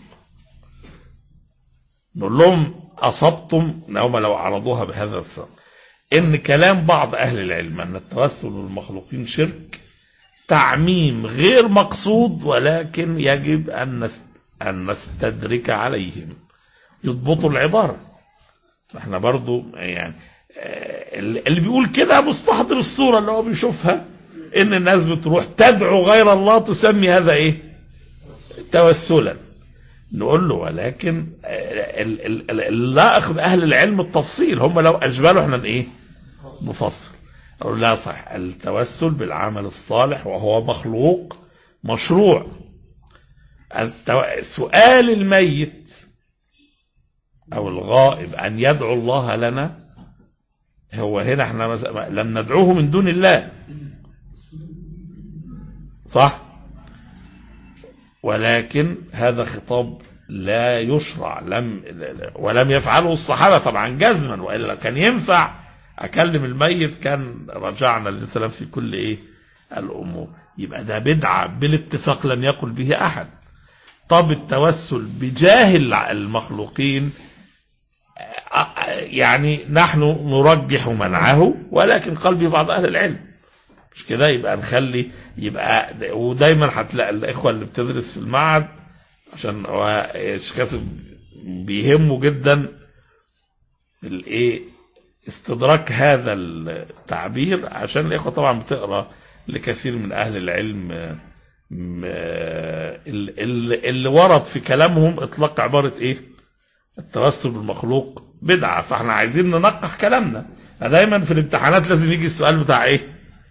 نقول لهم أصبتم هم لو عرضوها بهذا الثمن ان كلام بعض اهل العلم ان التوسل بالمخلوقين شرك تعميم غير مقصود ولكن يجب ان ان نستدرك عليهم يضبطوا العبارة احنا برضو يعني اللي بيقول كده مستحضر الصورة اللي هو بيشوفها ان الناس بتروح تدعو غير الله تسمي هذا ايه توسلا نقول له ولكن اللائق بأهل العلم التفصيل هم لو أجبلوا احنا ايه نفصل أقول لا صح التوسل بالعمل الصالح وهو مخلوق مشروع سؤال الميت أو الغائب أن يدعو الله لنا هو هنا احنا مثلا لم ندعوه من دون الله صح ولكن هذا خطاب لا يشرع لم ولم يفعله الصحابة طبعا جزما وإلا كان ينفع أكلم الميت كان رجعنا للسلام في كل إيه الأمور يبقى ده بدعة بالاتفاق لم يقل به أحد طب التوسل بجاه المخلوقين يعني نحن نرجح منعه ولكن قال به بعض أهل العلم مش كده يبقى نخلي يبقى ودايما هتلاقي الإخوة اللي بتدرس في المعهد عشان هو كاتب بيهمه جدا الايه استدراك هذا التعبير عشان الإخوة طبعا بتقرأ لكثير من أهل العلم اللي ورد في كلامهم اطلاق عبارة ايه التوسل بالمخلوق بدعة فاحنا عايزين ننقح كلامنا دايما في الامتحانات لازم يجي السؤال بتاع ايه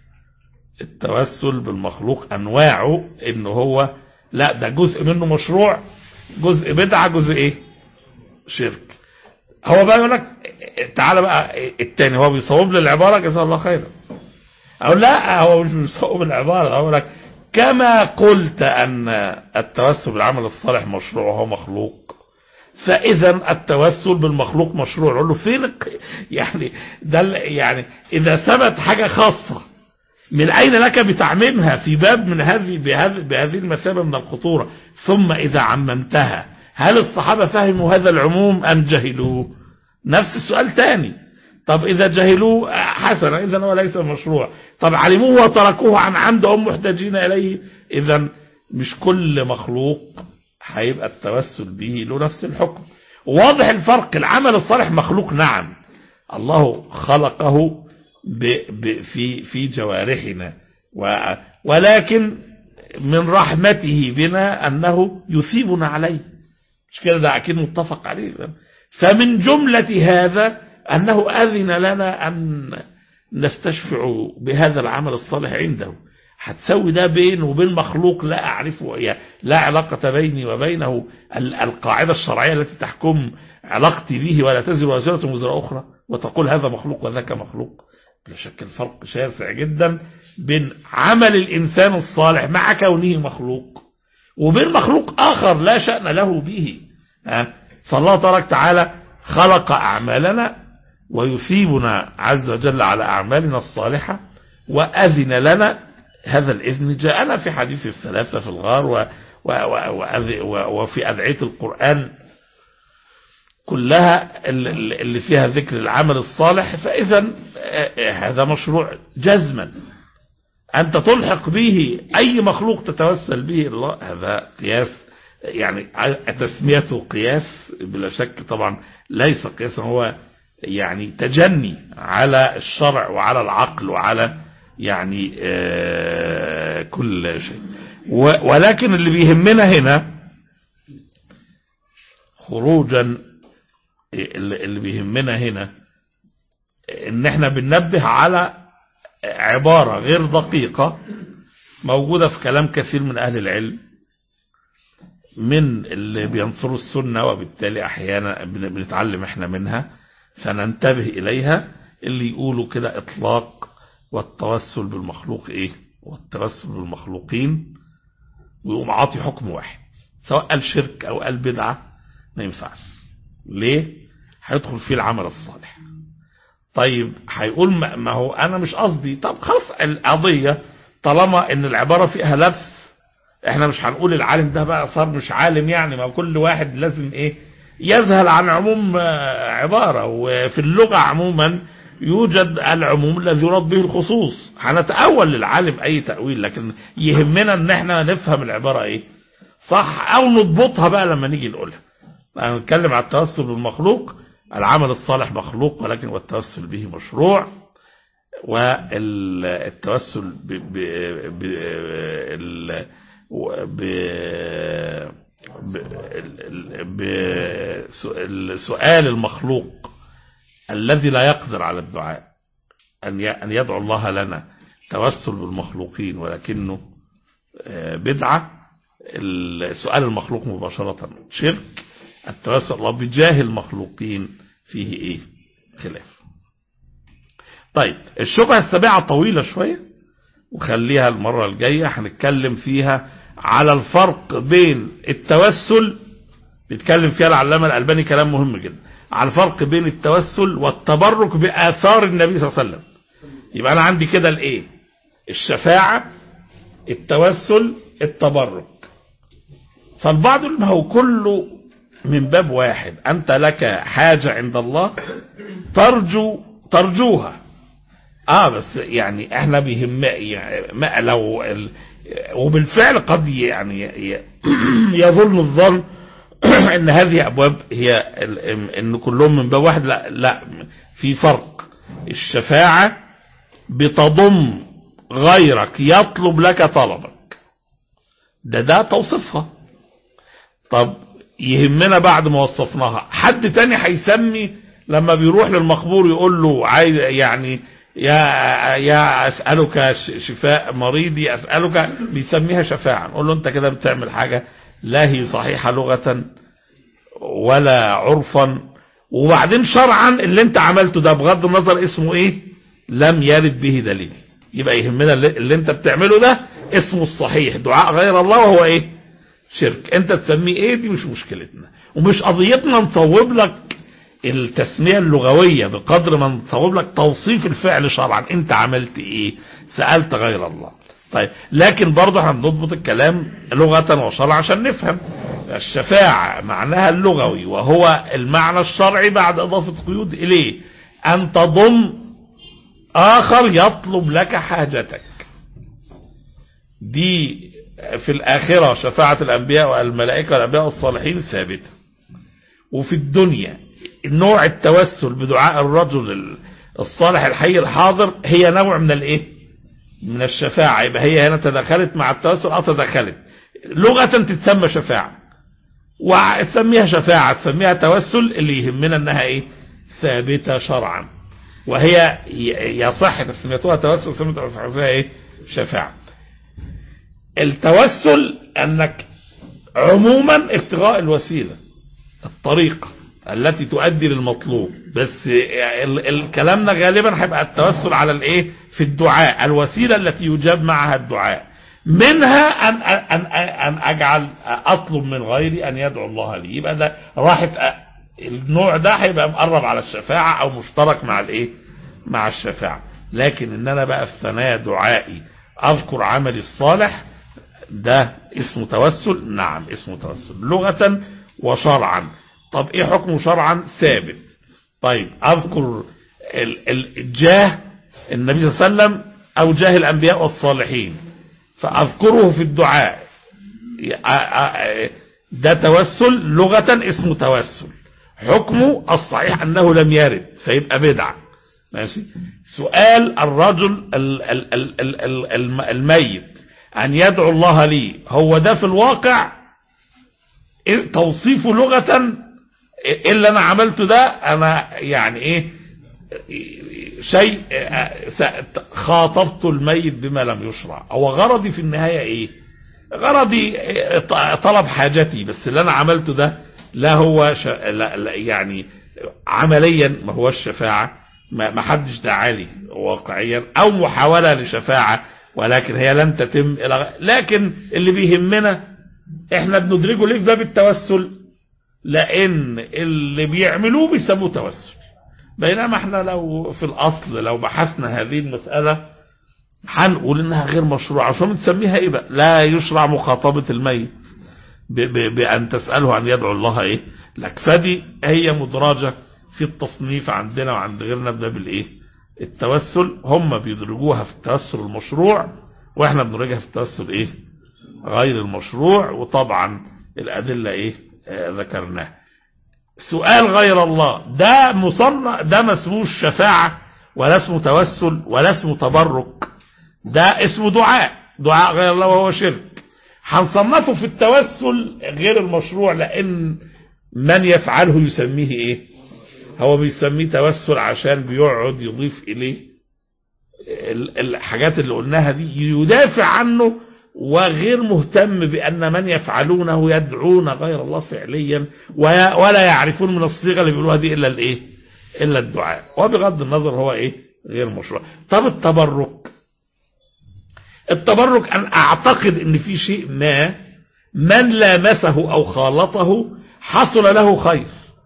التوسل بالمخلوق انواعه ان هو لا ده جزء منه مشروع جزء بدعة جزء ايه شرك هو بقى يقول لك تعالى بقى التاني هو بيصوب لي العبارة جزاه الله خيرا او لا هو مش بيصوب العبارة هو لك كما قلت ان التوسل بالعمل الصالح مشروع وهو مخلوق فاذا التوسل بالمخلوق مشروع يقول له فين يعني ده يعني اذا ثبت حاجة خاصة من اين لك بتعميمها في باب من هذه بهذه بهذه المثابة من الخطورة ثم اذا عممتها هل الصحابة فهموا هذا العموم ام جهلوه نفس السؤال تاني طب اذا جهلوه حسنا اذا هو ليس مشروع طب علموه وتركوه عن عمد هم محتاجين اليه اذا مش كل مخلوق هيبقى التوسل به له نفس الحكم واضح الفرق العمل الصالح مخلوق نعم الله خلقه ب ب في في جوارحنا ولكن من رحمته بنا أنه يثيبنا عليه مش كده ده أكيد متفق عليه فمن جملة هذا أنه أذن لنا أن نستشفع بهذا العمل الصالح عنده هتسوي ده بين وبين مخلوق لا أعرفه يعني لا علاقة بيني وبينه القاعدة الشرعية التي تحكم علاقتي به ولا تزر وزيرة وزر أخرى وتقول هذا مخلوق وذاك مخلوق بلا شك الفرق شاسع جدا بين عمل الإنسان الصالح مع كونه مخلوق وبين مخلوق آخر لا شأن له به فالله تبارك تعالى خلق أعمالنا ويثيبنا عز وجل على أعمالنا الصالحة وأذن لنا هذا الإذن جاءنا في حديث الثلاثة في الغار و و و وفي أدعية القرآن كلها اللي فيها ذكر العمل الصالح فإذا هذا مشروع جزما أنت تلحق به أي مخلوق تتوسل به الله هذا قياس يعني تسميته قياس بلا شك طبعا ليس قياسا هو يعني تجني على الشرع وعلى العقل وعلى يعني آه كل شيء ولكن اللي بيهمنا هنا خروجا اللي بيهمنا هنا ان احنا بننبه على عبارة غير دقيقة موجودة في كلام كثير من اهل العلم من اللي بينصروا السنة وبالتالي احيانا بنتعلم احنا منها فننتبه اليها اللي يقولوا كده اطلاق والتوسل بالمخلوق ايه والتوسل بالمخلوقين ويقوم عاطي حكم واحد سواء قال شرك او قال بدعة ما ينفعش ليه هيدخل فيه العمل الصالح طيب هيقول ما هو انا مش قصدي طب خلاص القضية طالما ان العبارة فيها لبس احنا مش هنقول العالم ده بقى صار مش عالم يعني ما كل واحد لازم ايه يذهل عن عموم عبارة وفي اللغة عموما يوجد العموم الذي يراد به الخصوص هنتأول للعالم اي تأويل لكن يهمنا ان احنا نفهم العبارة ايه صح او نضبطها بقى لما نيجي نقولها نتكلم على التوسل بالمخلوق العمل الصالح مخلوق ولكن والتوسل به مشروع والتوسل ب ب ب بسؤال المخلوق الذي لا يقدر على الدعاء أن يدعو الله لنا توسل بالمخلوقين ولكنه بدعة سؤال المخلوق مباشرة شرك التوسل الله بجاه المخلوقين فيه ايه خلاف طيب الشبهة السابعة طويلة شوية وخليها المرة الجاية هنتكلم فيها على الفرق بين التوسل بيتكلم فيها العلامة الألباني كلام مهم جدا على الفرق بين التوسل والتبرك بآثار النبي صلى الله عليه وسلم يبقى أنا عندي كده الإيه الشفاعة التوسل التبرك فالبعض ما هو كله من باب واحد أنت لك حاجة عند الله ترجو ترجوها اه بس يعني احنا بيهم يعني ما لو ال وبالفعل قد يعني ي- يظن الظن ان هذه ابواب هي ال- ان كلهم من باب واحد لا لا في فرق الشفاعة بتضم غيرك يطلب لك طلبك ده ده توصيفها طب يهمنا بعد ما وصفناها حد تاني هيسمي لما بيروح للمقبور يقول له عايز يعني يا يا اسالك ش- شفاء مريضي اسالك بيسميها شفاعه نقول له انت كده بتعمل حاجه لا هي صحيحه لغه ولا عرفا وبعدين شرعا اللي انت عملته ده بغض النظر اسمه ايه لم يرد به دليل يبقى يهمنا اللي, اللي انت بتعمله ده اسمه الصحيح دعاء غير الله وهو ايه شرك انت تسميه ايه دي مش مشكلتنا ومش قضيتنا نصوب لك التسمية اللغوية بقدر ما نصوب لك توصيف الفعل شرعا انت عملت ايه سألت غير الله طيب لكن برضه احنا بنضبط الكلام لغة وشرعا عشان نفهم الشفاعة معناها اللغوي وهو المعنى الشرعي بعد اضافة قيود اليه ان تضم اخر يطلب لك حاجتك دي في الآخرة شفاعة الأنبياء والملائكة والأنبياء والصالحين ثابتة وفي الدنيا نوع التوسل بدعاء الرجل الصالح الحي الحاضر هي نوع من الايه من الشفاعة يبقى هي هنا تدخلت مع التوسل اه تدخلت لغة تتسمى شفاعة وتسميها شفاعة تسميها توسل اللي يهمنا انها ايه ثابتة شرعا وهي يصح تسميتها توسل تسميتها ايه شفاعة التوسل انك عموما ابتغاء الوسيلة الطريقة التي تؤدي للمطلوب بس ال- الكلامنا غالبا هيبقى التوسل على الايه في الدعاء الوسيلة التي يجاب معها الدعاء منها ان ان ان اجعل اطلب من غيري ان يدعو الله لي يبقى ده راحت أ- النوع ده هيبقى مقرب على الشفاعة او مشترك مع الايه مع الشفاعة لكن ان انا بقى في ثنايا دعائي اذكر عملي الصالح ده اسمه توسل نعم اسمه توسل لغة وشرعا طب ايه حكمه شرعا ثابت طيب اذكر ال- ال- الجاه النبي صلى الله عليه وسلم او جاه الانبياء والصالحين فاذكره في الدعاء ي- آ- آ- ده توسل لغة اسمه توسل حكمه الصحيح انه لم يرد فيبقى بدعة ماشي سؤال الرجل ال- ال- ال- ال- ال- الم- الميت ان يدعو الله لي هو ده في الواقع إيه توصيفه لغة إيه اللي انا عملته ده انا يعني ايه شيء خاطبت الميت بما لم يشرع هو غرضي في النهاية ايه غرضي طلب حاجتي بس اللي انا عملته ده لا هو ش... لا لا يعني عمليا ما هوش شفاعة ما ما حدش دعالي واقعيا او محاولة لشفاعة ولكن هي لن تتم إلى لكن اللي بيهمنا احنا بندرجه ليه في باب التوسل لان اللي بيعملوه بيسموه توسل بينما احنا لو في الاصل لو بحثنا هذه المسألة هنقول انها غير مشروعة عشان بنسميها ايه بقى لا يشرع مخاطبة الميت ب ب بان تسأله ان يدعو الله ايه لك فدي هي مدرجة في التصنيف عندنا وعند غيرنا بباب الايه التوسل هم بيدرجوها في التوسل المشروع واحنا بندرجها في التوسل ايه غير المشروع وطبعا الادلة ايه آه ذكرناها سؤال غير الله ده مصنع ده ما اسموش شفاعة ولا اسمه توسل ولا اسمه تبرك ده اسمه دعاء دعاء غير الله وهو شرك هنصنفه في التوسل غير المشروع لان من يفعله يسميه ايه هو بيسميه توسل عشان بيقعد يضيف اليه الحاجات اللي قلناها دي يدافع عنه وغير مهتم بأن من يفعلونه يدعون غير الله فعليا ولا يعرفون من الصيغة اللي بيقولوها دي إلا الإيه إلا الدعاء وبغض النظر هو إيه غير مشروع طب التبرك التبرك أن أعتقد أن في شيء ما من لامسه أو خالطه حصل له خير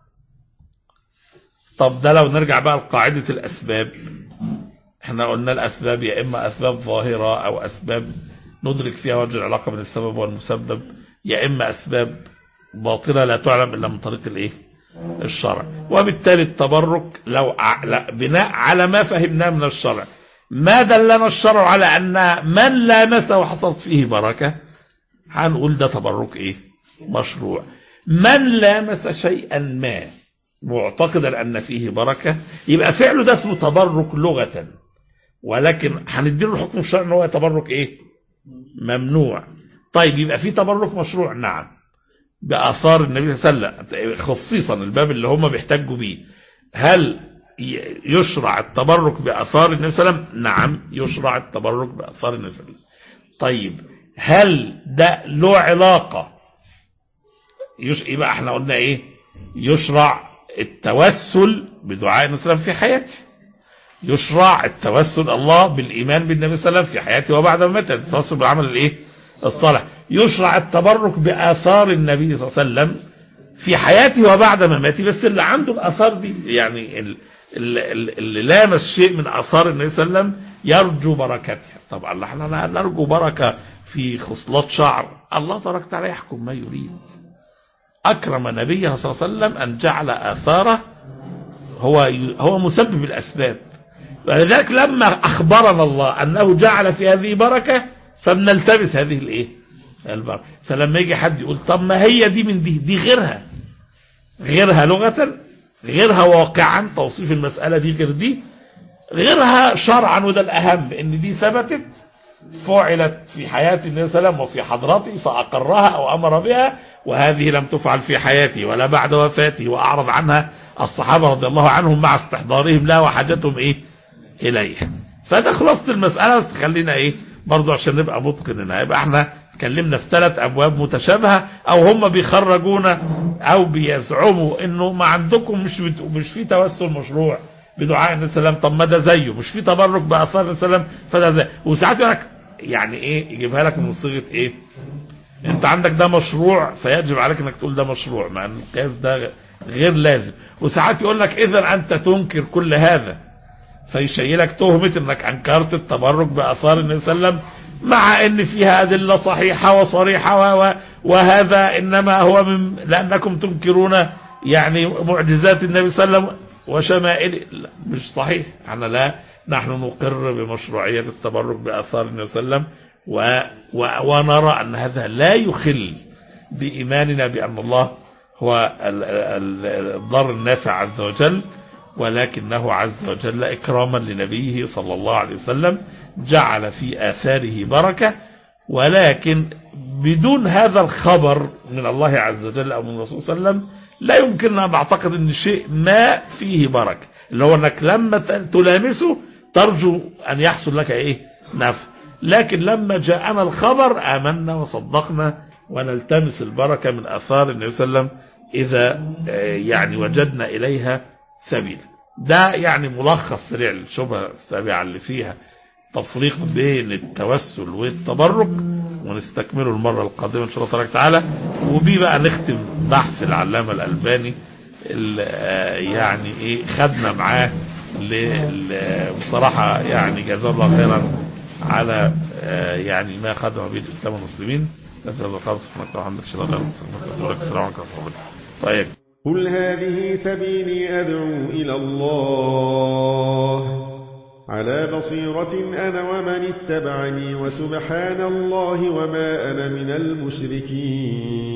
طب ده لو نرجع بقى لقاعدة الأسباب احنا قلنا الأسباب يا إما أسباب ظاهرة أو أسباب ندرك فيها وجه العلاقة بين السبب والمسبب يا إما أسباب باطلة لا تعلم إلا من طريق الإيه الشرع وبالتالي التبرك لو ع... بناء على ما فهمناه من الشرع ما دلنا الشرع على أن من لامسه وحصلت فيه بركة هنقول ده تبرك إيه مشروع من لامس شيئا ما معتقدا أن فيه بركة يبقى فعله ده اسمه تبرك لغة ولكن هنديله الحكم الشرعي ان هو تبرك ايه ممنوع طيب يبقى في تبرك مشروع نعم بآثار النبي صلى الله عليه وسلم خصيصا الباب اللي هم بيحتجوا بيه هل يشرع التبرك بآثار النبي صلى الله عليه وسلم نعم يشرع التبرك بآثار النبي صلى الله عليه وسلم طيب هل ده له علاقة يش... يبقى احنا قلنا ايه يشرع التوسل بدعاء النبي صلى الله عليه وسلم في حياته يشرع التوسل الله بالإيمان بالنبي صلى الله عليه وسلم في حياته وبعد مماته التوسل بالعمل الايه الصالح يشرع التبرك بآثار النبي صلى الله عليه وسلم في حياته وبعد مماته بس اللي عنده الآثار دي يعني اللي لامس شيء من آثار النبي صلى الله عليه وسلم يرجو بركتها طبعا احنا نرجو بركة في خصلات شعر الله تبارك وتعالى يحكم ما يريد أكرم نبيه صلى الله عليه وسلم أن جعل آثاره هو هو مسبب الأسباب ولذلك لما أخبرنا الله أنه جعل في هذه بركة فبنلتبس هذه الإيه البركة فلما يجي حد يقول طب ما هي دي من دي دي غيرها غيرها لغة غيرها واقعا توصيف المسألة دي غير دي غيرها شرعا وده الأهم ان دي ثبتت فعلت في حياة النبي صلى الله عليه وسلم وفي حضرته فأقرها أو أمر بها وهذه لم تفعل في حياته ولا بعد وفاته وأعرض عنها الصحابة رضي الله عنهم مع استحضارهم لا وحاجتهم إيه إليها فده خلاصة المسألة بس خلينا إيه برضو عشان نبقى متقنين يبقى احنا اتكلمنا في ثلاث أبواب متشابهة أو هم بيخرجونا أو بيزعموا إنه ما عندكم مش مش في توسل مشروع بدعاء النبي صلى الله عليه وسلم طب ما ده زيه مش في تبرك بآثار النبي صلى الله عليه وسلم فده زيه وساعات يقول لك يعني ايه يجيبها لك من صيغه ايه انت عندك ده مشروع فيجب عليك انك تقول ده مشروع مع ان القياس ده غير لازم وساعات يقول لك اذا انت تنكر كل هذا فيشيلك تهمة انك انكرت التبرك باثار النبي صلى الله عليه وسلم مع ان فيها ادله صحيحه وصريحه وهذا انما هو من لانكم تنكرون يعني معجزات النبي صلى الله عليه وسلم وشمائل لا مش صحيح احنا لا نحن نقر بمشروعية التبرك بآثار النبي صلى الله عليه وسلم و و ونرى أن هذا لا يخل بإيماننا بأن الله هو الضر النافع عز وجل ولكنه عز وجل إكراما لنبيه صلى الله عليه وسلم جعل في آثاره بركة ولكن بدون هذا الخبر من الله عز وجل أو من الرسول صلى الله عليه وسلم لا يمكننا أن نعتقد أن شيء ما فيه بركة اللي هو أنك لما تلامسه ترجو أن يحصل لك إيه نفع لكن لما جاءنا الخبر آمنا وصدقنا ونلتمس البركة من أثار النبي صلى الله عليه وسلم إذا يعني وجدنا إليها سبيل ده يعني ملخص سريع الشبهة السابعة اللي فيها تفريق بين التوسل والتبرك ونستكمله المرة القادمة إن شاء الله تعالى وبيه بقى نختم بحث العلامة الألباني يعني إيه خدنا معاه بصراحة يعني جزاه الله خيرا على يعني ما خدم به الإسلام والمسلمين نسأل الله خالص سبحانك وحمدك شهد الله السلام عليكم ورحمة الله طيب قل هذه سبيلي أدعو إلى الله على بصيرة أنا ومن اتبعني وسبحان الله وما أنا من المشركين